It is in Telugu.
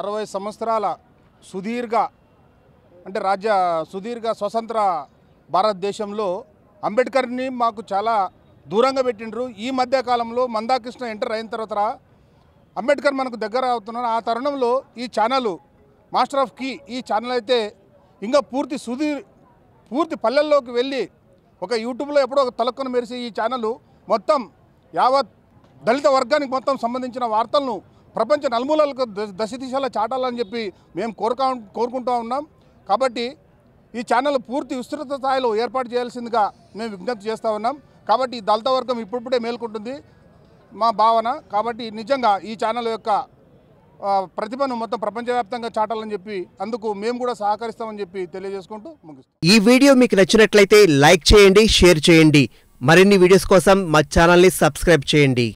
అరవై సంవత్సరాల సుదీర్ఘ అంటే రాజ్య సుదీర్ఘ స్వతంత్ర భారతదేశంలో అంబేద్కర్ని మాకు చాలా దూరంగా పెట్టిండ్రు ఈ మధ్య కాలంలో మందాకృష్ణ ఎంటర్ అయిన తర్వాత అంబేద్కర్ మనకు దగ్గర అవుతున్నారు ఆ తరుణంలో ఈ ఛానల్ మాస్టర్ ఆఫ్ కీ ఈ ఛానల్ అయితే ఇంకా పూర్తి సుదీర్ పూర్తి పల్లెల్లోకి వెళ్ళి ఒక యూట్యూబ్లో ఎప్పుడో ఒక తలక్కున మెరిసి ఈ ఛానల్ మొత్తం యావత్ దళిత వర్గానికి మొత్తం సంబంధించిన వార్తలను ప్రపంచ నలుమూలలకు ద- దశ దిశలా చాటాలని చెప్పి మేము కోరుకా కోరుకుంటూ ఉన్నాం కాబట్టి ఈ ఛానల్ పూర్తి విస్తృత స్థాయిలో ఏర్పాటు చేయాల్సిందిగా మేము విజ్ఞప్తి చేస్తూ ఉన్నాం కాబట్టి ఈ దళిత వర్గం ఇప్పుడిప్పుడే మేల్కొంటుంది మా భావన కాబట్టి నిజంగా ఈ ఛానల్ యొక్క ఆ, ప్రతిభను మొత్తం ప్రపంచవ్యాప్తంగా చాటాలని చెప్పి అందుకు మేము కూడా సహకరిస్తామని చెప్పి తెలియజేసుకుంటూ ముగిస్తాం ఈ వీడియో మీకు నచ్చినట్లయితే లైక్ చేయండి షేర్ చేయండి మరిన్ని వీడియోస్ కోసం మా ఛానల్ని సబ్స్క్రైబ్ చేయండి